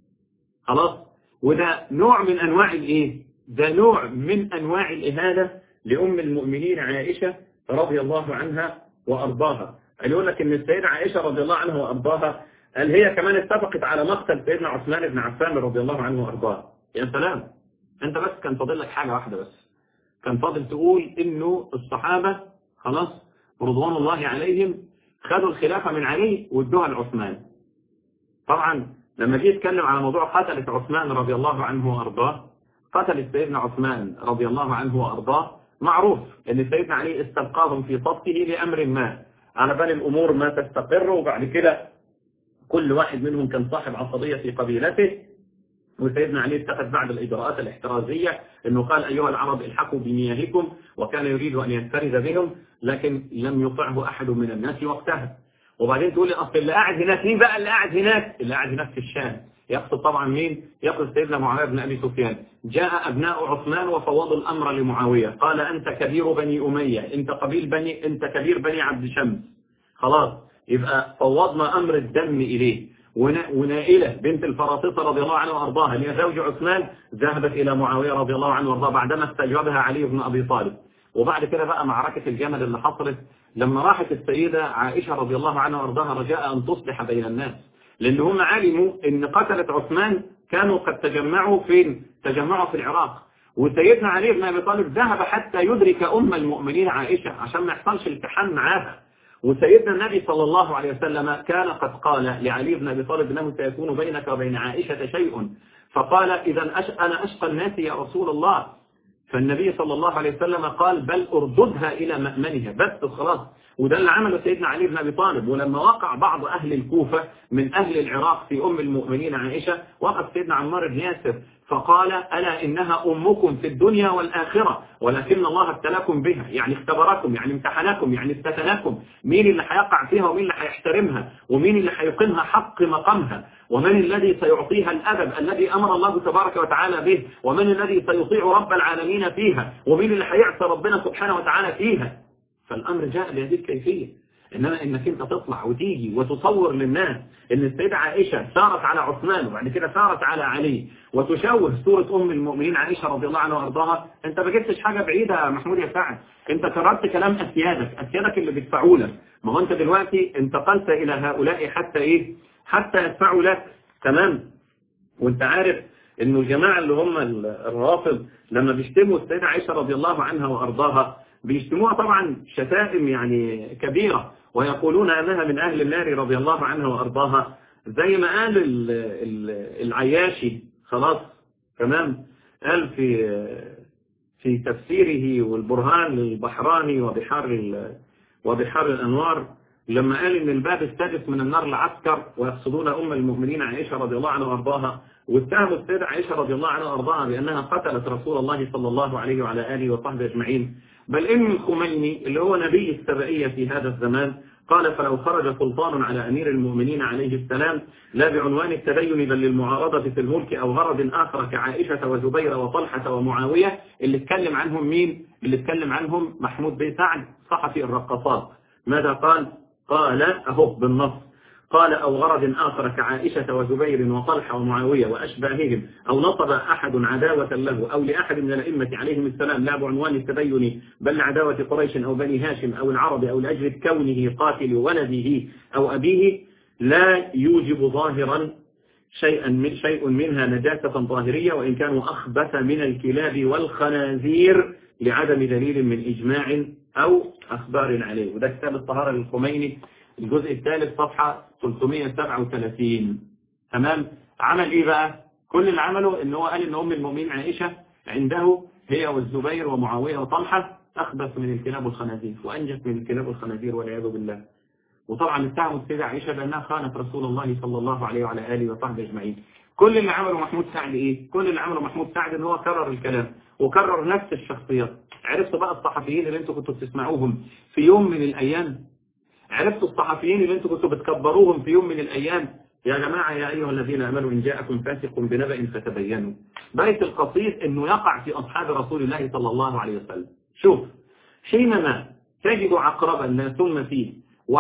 خلاص وده نوع من انواع الايه ده نوع من انواع الاهانة لام المؤمنين عائشة رضي الله عنها وأرضاها قال يقول لك ان السيدة عائشة رضي الله عنها وأرضاها قال هي كمان اتفقت على مقتل سيدنا عثمان بن عفان رضي الله عنه وأرضاه يا سلام انت بس كان فاضل لك حاجة واحدة بس كان فاضل تقول انه الصحابة خلاص رضوان الله عليهم خدوا الخلافة من علي وادوها لعثمان طبعا لما جه يتكلم على موضوع قتلة عثمان رضي الله عنه وأرضاه قتل سيدنا عثمان رضي الله عنه وأرضاه معروف ان سيدنا علي استلقاهم في صفه لأمر ما على بال الأمور ما تستقر وبعد كده كل واحد منهم كان صاحب عصبية في قبيلته وسيدنا علي اتخذ بعد الإجراءات الاحترازية انه قال أيها العرب الحقوا بمياهكم وكان يريد أن ينفرد بهم لكن لم يطعه أحد من الناس وقتها وبعدين تقول لي أصل اللي قاعد هناك مين بقى اللي قاعد هناك اللي قاعد هناك في الشام يقصد طبعا مين يقصد سيدنا معاوية بن أبي سفيان جاء أبناء عثمان وفوضوا الأمر لمعاوية قال أنت كبير بني أمية أنت قبيل بني أنت كبير بني عبد شمس خلاص يبقى فوضنا أمر الدم إليه ونائلة بنت الفراطيسة رضي الله عنها وأرضاها هي زوج عثمان ذهبت إلى معاوية رضي الله عنه وأرضاه بعدما استجوبها علي بن أبي طالب وبعد كده بقى معركة الجمل اللي حصلت لما راحت السيدة عائشة رضي الله عنها وأرضاها رجاء أن تصلح بين الناس لأن هم علموا أن قتلة عثمان كانوا قد تجمعوا فين تجمعوا في العراق وسيدنا علي بن أبي طالب ذهب حتى يدرك أم المؤمنين عائشة عشان ما يحصلش التحام معاها وسيدنا النبي صلى الله عليه وسلم كان قد قال لعلي بن أبي طالب أنه سيكون بينك وبين عائشة شيء فقال إذا أش... أنا أشقى الناس يا رسول الله فالنبي صلى الله عليه وسلم قال بل أرددها إلى مأمنها بس خلاص وده اللي عمله سيدنا علي بن أبي طالب ولما وقع بعض أهل الكوفة من أهل العراق في أم المؤمنين عائشة وقف سيدنا عمار بن ياسر فقال ألا إنها أمكم في الدنيا والآخرة ولكن الله ابتلاكم بها يعني اختبركم يعني امتحناكم يعني استثناكم مين اللي هيقع فيها ومين اللي هيحترمها ومين اللي هيقيمها حق مقامها ومن الذي سيعطيها الأدب الذي أمر الله تبارك وتعالى به ومن الذي سيطيع رب العالمين فيها ومين اللي هيعصى ربنا سبحانه وتعالى فيها فالأمر جاء بهذه الكيفية إنما إنك أنت تطلع وتيجي وتصور للناس إن السيدة عائشة سارت على عثمان وبعد كده سارت على علي وتشوه صورة أم المؤمنين عائشة رضي الله عنها وأرضاها أنت ما جبتش حاجة بعيدة يا محمود يا سعد أنت كررت كلام أسيادك أسيادك اللي بيدفعوا لك ما هو أنت دلوقتي انتقلت إلى هؤلاء حتى إيه حتى يدفعوا لك تمام وأنت عارف إنه الجماعة اللي هم الرافض لما بيشتموا السيدة عائشة رضي الله عنها وأرضاها بيشتموها طبعا شتائم يعني كبيرة ويقولون أنها من أهل النار رضي الله عنها وأرضاها زي ما قال ال ال العياشي خلاص تمام قال في في تفسيره والبرهان للبحراني وبحار وبحار الأنوار لما قال إن الباب السادس من النار العسكر ويقصدون أم المؤمنين عائشة رضي الله عنها وأرضاها واتهموا السيدة عائشة رضي الله عنها وأرضاها بأنها قتلت رسول الله صلى الله عليه وعلى آله وصحبه أجمعين بل إن الخميني اللي هو نبي السبائية في هذا الزمان قال فلو خرج سلطان على أمير المؤمنين عليه السلام لا بعنوان التدين بل للمعارضة في الملك أو غرض آخر كعائشة وزبير وطلحة ومعاوية اللي اتكلم عنهم مين؟ اللي اتكلم عنهم محمود بن سعد صحفي الرقصات ماذا قال؟ قال أهو بالنص قال أو غرض آخر كعائشة وزبير وطلحة ومعاوية وأشباههم أو نصب أحد عداوة له أو لأحد من الأئمة عليهم السلام لا بعنوان التدين بل لعداوة قريش أو بني هاشم أو العرب أو لأجل كونه قاتل ولده أو أبيه لا يوجب ظاهرا شيئا من شيء منها نجاسة ظاهرية وإن كانوا أخبث من الكلاب والخنازير لعدم دليل من إجماع أو أخبار عليه وده كتاب الطهارة للخميني الجزء الثالث صفحة 337 تمام عمل ايه بقى كل اللي عمله ان هو قال ان ام المؤمنين عائشة عنده هي والزبير ومعاوية وطلحة اخبث من الكلاب والخنازير وانجس من الكلاب والخنازير والعياذ بالله وطبعا اتهموا السيدة عائشة بانها خانت رسول الله صلى الله عليه وعلى اله وصحبه اجمعين كل اللي عمله محمود سعد ايه كل اللي عمله محمود سعد ان هو كرر الكلام وكرر نفس الشخصيات عرفتوا بقى الصحفيين اللي انتوا كنتوا بتسمعوهم في يوم من الايام عرفتوا الصحفيين اللي انتوا كنتوا بتكبروهم في يوم من الأيام يا جماعة يا أيها الذين أمنوا إن جاءكم فاسق بنبأ فتبينوا بيت القصيد أنه يقع في أصحاب رسول الله صلى الله عليه وسلم شوف حينما تجد عقربا لا سم فيه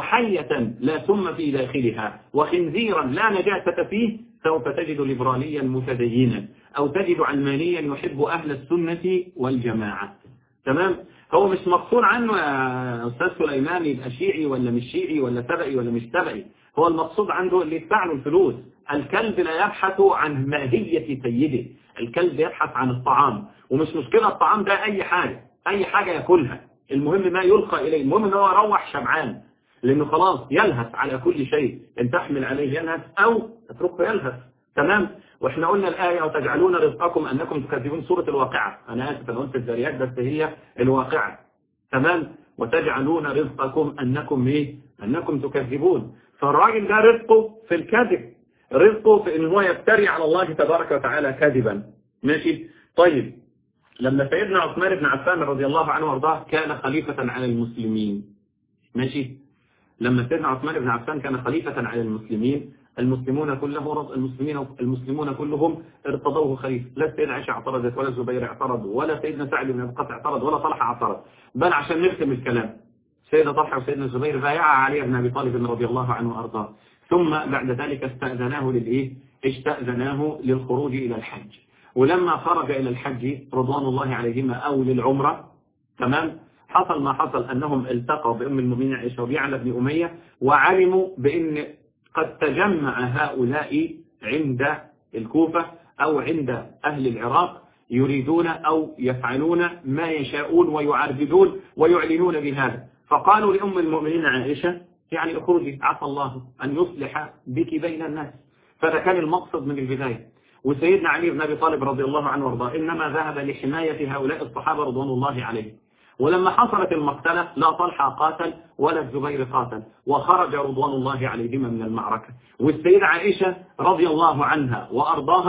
وحية لا سم في داخلها وخنزيرا لا نجاسة فيه سوف تجد ليبراليا متدينا أو تجد علمانيا يحب أهل السنة والجماعة تمام هو مش مقصود عنه يا أستاذ سليمان يبقى شيعي ولا مش شيعي ولا تبعي ولا مش تبعي هو المقصود عنده اللي يدفع له الفلوس الكلب لا يبحث عن ماهية سيده الكلب يبحث عن الطعام ومش مشكلة الطعام ده أي حاجة أي حاجة يأكلها المهم ما يلقى إليه المهم ان هو يروح شبعان لأنه خلاص يلهث على كل شيء إن تحمل عليه يلهث أو تتركه يلهث تمام واحنا قلنا الآية وتجعلون رزقكم أنكم تكذبون سورة الواقعة أنا آسف أنا قلت الذريات بس هي الواقعة تمام وتجعلون رزقكم أنكم إيه أنكم تكذبون فالراجل ده رزقه في الكذب رزقه في ان هو يفتري على الله تبارك وتعالى كذبا ماشي طيب لما سيدنا عثمان بن عفان رضي الله عنه وارضاه كان خليفة على المسلمين ماشي لما سيدنا عثمان بن عفان كان خليفة على المسلمين المسلمون كله المسلمين المسلمون كلهم ارتضوه خليفة لا السيدة عائشة اعترضت ولا الزبير اعترض ولا سيدنا سعد بن ابي اعترض ولا طلحة اعترض بل عشان نختم الكلام سيدنا طلحة وسيدنا الزبير بايع علي بن ابي طالب رضي الله عنه وارضاه ثم بعد ذلك استأذناه للإيه؟ استأذناه للخروج إلى الحج ولما خرج إلى الحج رضوان الله عليهما أو للعمرة تمام حصل ما حصل أنهم التقوا بأم المؤمنين عائشة وبيعلى بن أمية وعلموا بأن قد تجمع هؤلاء عند الكوفة أو عند أهل العراق يريدون أو يفعلون ما يشاءون ويعرضون ويعلنون بهذا فقالوا لأم المؤمنين عائشة يعني اخرجي عفى الله أن يصلح بك بين الناس فهذا كان المقصد من البداية وسيدنا علي بن أبي طالب رضي الله عنه وارضاه إنما ذهب لحماية هؤلاء الصحابة رضوان الله عليهم ولما حصلت المقتلة لا طلحة قاتل ولا الزبير قاتل وخرج رضوان الله عليهما من المعركة والسيدة عائشة رضي الله عنها وأرضاها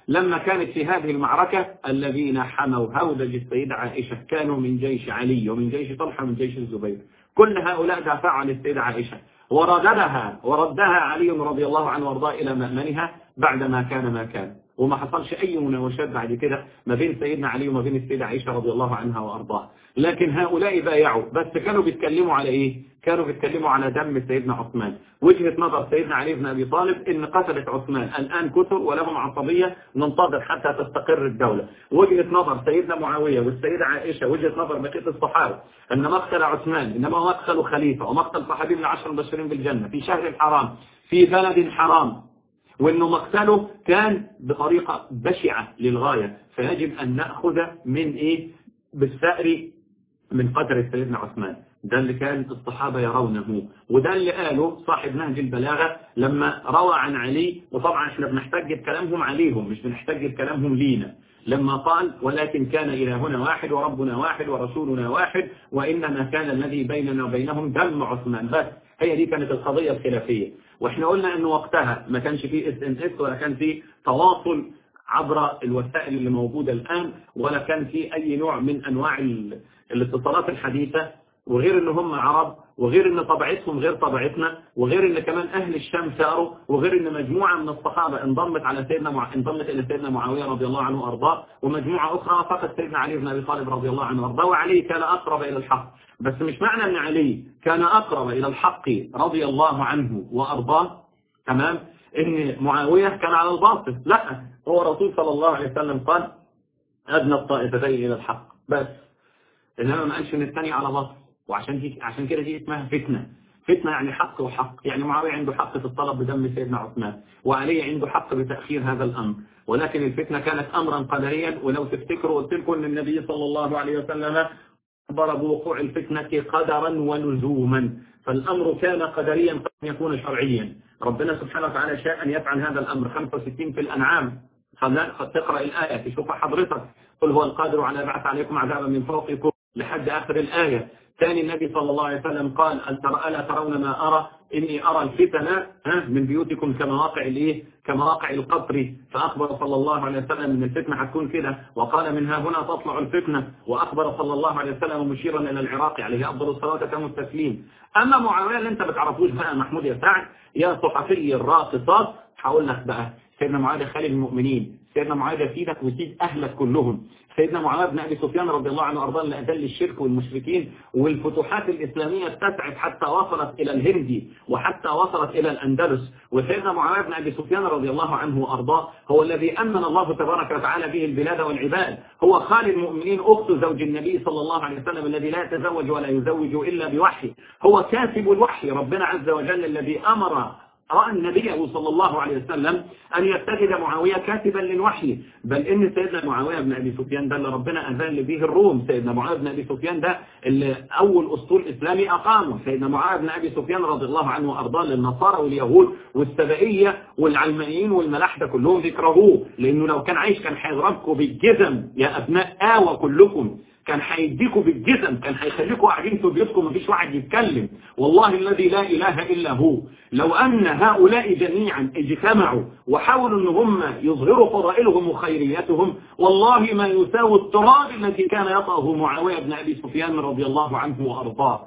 لما كانت في هذه المعركة الذين حموا هودج السيدة عائشة كانوا من جيش علي ومن جيش طلحة ومن جيش الزبير كل هؤلاء دافعوا عن السيدة عائشة ورددها وردها علي رضي الله عنه وارضاه إلى مأمنها بعدما كان ما كان وما حصلش أي مناوشات بعد كده ما بين سيدنا علي وما بين السيدة عائشة رضي الله عنها وأرضاها لكن هؤلاء بايعوا بس كانوا بيتكلموا على إيه كانوا بيتكلموا على دم سيدنا عثمان وجهة نظر سيدنا علي بن أبي طالب إن قتلة عثمان الآن كثر ولهم عصبية ننتظر حتى تستقر الدولة وجهة نظر سيدنا معاوية والسيدة عائشة وجهة نظر بقية الصحابة أن مقتل عثمان إنما هو مقتل خليفة ومقتل صحابي من العشر المبشرين بالجنة في شهر حرام في بلد حرام وانه مقتله كان بطريقة بشعة للغاية فيجب ان نأخذ من ايه بالثأر من قدر سيدنا عثمان ده اللي كان الصحابة يرونه وده اللي قاله صاحب نهج البلاغة لما روى عن علي وطبعا احنا بنحتاج بكلامهم عليهم مش بنحتاج بكلامهم لينا لما قال ولكن كان إلهنا واحد وربنا واحد ورسولنا واحد وإنما كان الذي بيننا وبينهم دم عثمان بس هي دي كانت القضية الخلافية واحنا قلنا انه وقتها ما كانش فيه اس ام اس ولا كان فيه تواصل عبر الوسائل اللي موجودة الآن ولا كان فيه أي نوع من أنواع الاتصالات الحديثة وغير ان هم عرب وغير ان طبيعتهم غير طبيعتنا وغير ان كمان اهل الشام ساروا وغير ان مجموعة من الصحابة انضمت على سيدنا مع... انضمت الى سيدنا معاوية رضي الله عنه وارضاه ومجموعة اخرى فقط سيدنا علي بن ابي طالب رضي الله عنه وارضاه وعلي كان اقرب الى الحق بس مش معنى ان علي كان اقرب الى الحق رضي الله عنه وارضاه تمام ان معاوية كان على الباطل لا هو رسول صلى الله عليه وسلم قال ادنى الطائفتين الى الحق بس انما ما قالش ان الثاني على باطل وعشان دي عشان كده دي اسمها فتنة فتنة يعني حق وحق يعني معاوية عنده حق في الطلب بدم سيدنا عثمان وعلي عنده حق بتأخير هذا الأمر ولكن الفتنة كانت أمرا قدريا ولو تفتكروا قلت لكم أن النبي صلى الله عليه وسلم أخبر بوقوع الفتنة قدرا ولزوما فالأمر كان قدريا قد يكون شرعيا ربنا سبحانه وتعالى شاء أن يفعل هذا الأمر 65 في الأنعام خلنا تقرأ الآية تشوفها حضرتك قل هو القادر على بعث عليكم عذابا من فوقكم لحد آخر الآية ثاني النبي صلى الله عليه وسلم قال ألا ترون ما أرى إني أرى الفتن من بيوتكم كمواقع الإيه كمواقع القطر فأخبر صلى الله عليه وسلم أن الفتنة هتكون كده وقال منها هنا تطلع الفتنة وأخبر صلى الله عليه وسلم مشيرا إلى العراق عليه أفضل الصلاة وتم التسليم أما معاوية اللي أنت بتعرفوش بقى محمود يا سعد يا صحفي الراقصات هقول لك بقى سيدنا معاوية خالد المؤمنين سيدنا معاوية سيدك وسيد أهلك كلهم سيدنا معاوية بن أبي سفيان رضي الله عنه وأرضاه اللي أذل الشرك والمشركين والفتوحات الإسلامية اتسعت حتى وصلت إلى الهند وحتى وصلت إلى الأندلس وسيدنا معاوية بن أبي سفيان رضي الله عنه وأرضاه هو الذي أمن الله تبارك وتعالى به البلاد والعباد هو خالد المؤمنين أخت زوج النبي صلى الله عليه وسلم الذي لا يتزوج ولا يزوج إلا بوحي هو كاتب الوحي ربنا عز وجل الذي أمر رأى النبي صلى الله عليه وسلم أن يتخذ معاوية كاتبا للوحي بل إن سيدنا معاوية بن أبي سفيان ده اللي ربنا أذان به الروم سيدنا معاوية بن أبي سفيان ده اللي أول أسطول إسلامي أقامه سيدنا معاوية بن أبي سفيان رضي الله عنه وأرضاه للنصارى واليهود والسبائية والعلمانيين والملاحدة كلهم بيكرهوه لأنه لو كان عايش كان هيضربكم بالجزم يا أبناء آوى كلكم كان هيديكوا بالجزم كان هيخليكوا قاعدين في بيوتكم مفيش واحد يتكلم والله الذي لا إله إلا هو لو أن هؤلاء جميعا اجتمعوا وحاولوا أن هم يظهروا فضائلهم وخيريتهم والله ما يساوي التراب الذي كان يطأه معاوية بن أبي سفيان رضي الله عنه وأرضاه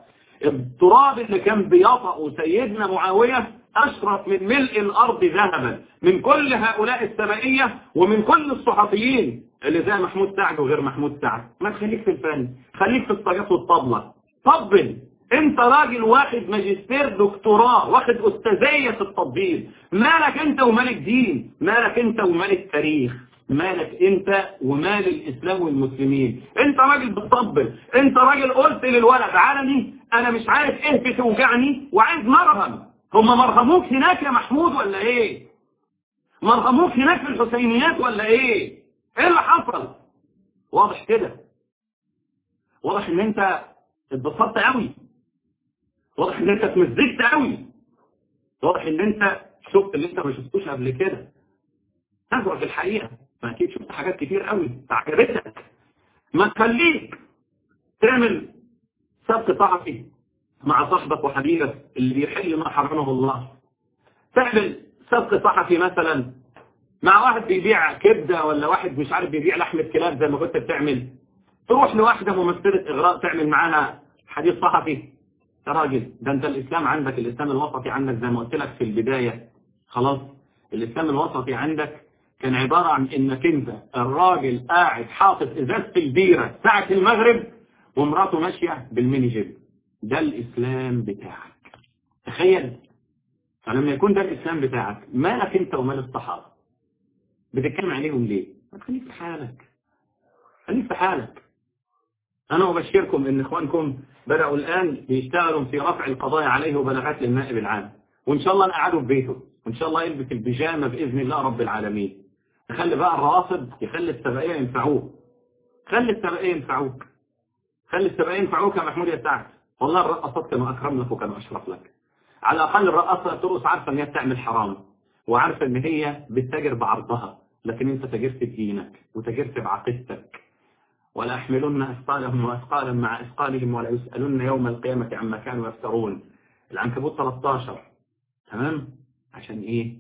التراب اللي كان بيطأ سيدنا معاوية أشرف من ملء الأرض ذهبا من كل هؤلاء السمائية ومن كل الصحفيين اللي زي محمود سعد وغير محمود سعد ما تخليك في الفن خليك في الصياط والطبلة طبل انت راجل واخد ماجستير دكتوراه واخد استاذية في التطبيل مالك انت ومال الدين مالك انت ومال التاريخ مالك انت ومال الاسلام والمسلمين انت راجل بتطبل انت راجل قلت للولد عالمي انا مش عارف ايه بتوجعني وعايز مرهم هم مرهموك هناك يا محمود ولا ايه مرهموك هناك في الحسينيات ولا ايه ايه اللي حصل واضح كده واضح ان انت اتبسطت قوي واضح ان انت اتمزجت قوي واضح ان انت شفت اللي انت ما شفتوش قبل كده نزوع في الحقيقة ما اكيد شفت حاجات كتير قوي عجبتك ما تخليك تعمل سبق صحفي مع صاحبك وحبيبك اللي بيحل ما حرمه الله تعمل سبق صحفي مثلا مع واحد بيبيع كبدة ولا واحد مش عارف بيبيع لحمة كلاب زي ما كنت بتعمل تروح لواحدة ممثلة إغراء تعمل معاها حديث صحفي يا راجل ده انت الإسلام عندك الإسلام الوسطي عندك زي ما قلت لك في البداية خلاص الإسلام الوسطي عندك كان عبارة عن إنك أنت الراجل قاعد حاطط إزازة البيرة ساعة المغرب ومراته ماشية بالميني جيب ده الإسلام بتاعك تخيل فلما يكون ده الإسلام بتاعك مالك أنت ومال الصحابة بتتكلم عليهم ليه ما تخليك في حالك خليك في حالك أنا أبشركم إن إخوانكم بدأوا الآن بيشتغلوا في رفع القضايا عليه وبلاغات للنائب العام وإن شاء الله نقعده في بيته وإن شاء الله يلبس البيجامة بإذن الله رب العالمين يخلي بقى الروافض يخلي السبائية ينفعوه خلي السبائية ينفعوك خلي السبائية ينفعوك يا محمود يا سعد والله الرقصات كانوا أكرم لك وكانوا أشرف لك على الأقل الرقاصة ترقص عارفة إن هي بتعمل حرام وعارفة إن هي بتتاجر بعرضها لكن أنت تاجرت بدينك وتاجرت بعقيدتك ولا يحملن أثقالهم وأثقالا مع أثقالهم ولا يسألن يوم القيامة عما كانوا يفترون العنكبوت 13 تمام عشان إيه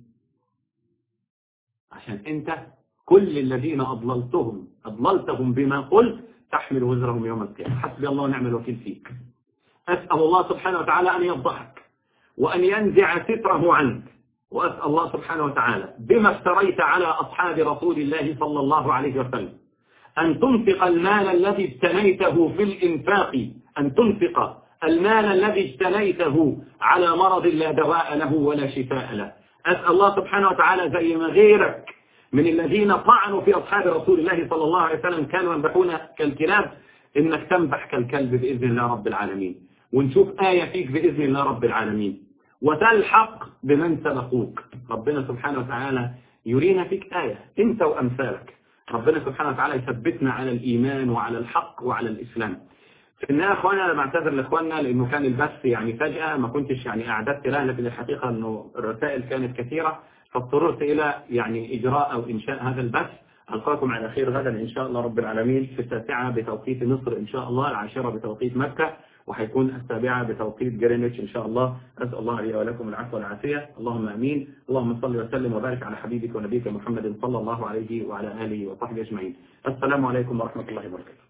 عشان أنت كل الذين أضللتهم أضللتهم بما قلت تحمل وزرهم يوم القيامة حسبي الله ونعم الوكيل فيك أسأل الله سبحانه وتعالى أن يفضحك وأن ينزع ستره عنك وأسأل الله سبحانه وتعالى بما افتريت على أصحاب رسول الله صلى الله عليه وسلم أن تنفق المال الذي اجتنيته في الإنفاق أن تنفق المال الذي اجتنيته على مرض لا دواء له ولا شفاء له أسأل الله سبحانه وتعالى زي ما غيرك من الذين طعنوا في أصحاب رسول الله صلى الله عليه وسلم كانوا ينبحون كالكلاب إنك تنبح كالكلب بإذن الله رب العالمين ونشوف آية فيك بإذن الله رب العالمين وتلحق بمن سبقوك ربنا سبحانه وتعالى يرينا فيك آية انت وأمثالك ربنا سبحانه وتعالى يثبتنا على الإيمان وعلى الحق وعلى الإسلام في النهاية أخوانا أنا بعتذر لإخواننا لأنه كان البث يعني فجأة ما كنتش يعني أعددت له لكن الحقيقة أنه الرسائل كانت كثيرة فاضطررت إلى يعني إجراء أو إنشاء هذا البث ألقاكم على خير غدا إن شاء الله رب العالمين في التاسعة بتوقيت مصر إن شاء الله العاشرة بتوقيت مكة وهيكون السابعة بتوقيت جرينتش إن شاء الله أسأل الله لي ولكم العفو والعافية اللهم أمين اللهم صل وسلم وبارك على حبيبك ونبيك محمد صلى الله عليه وعلى آله وصحبه أجمعين السلام عليكم ورحمة الله وبركاته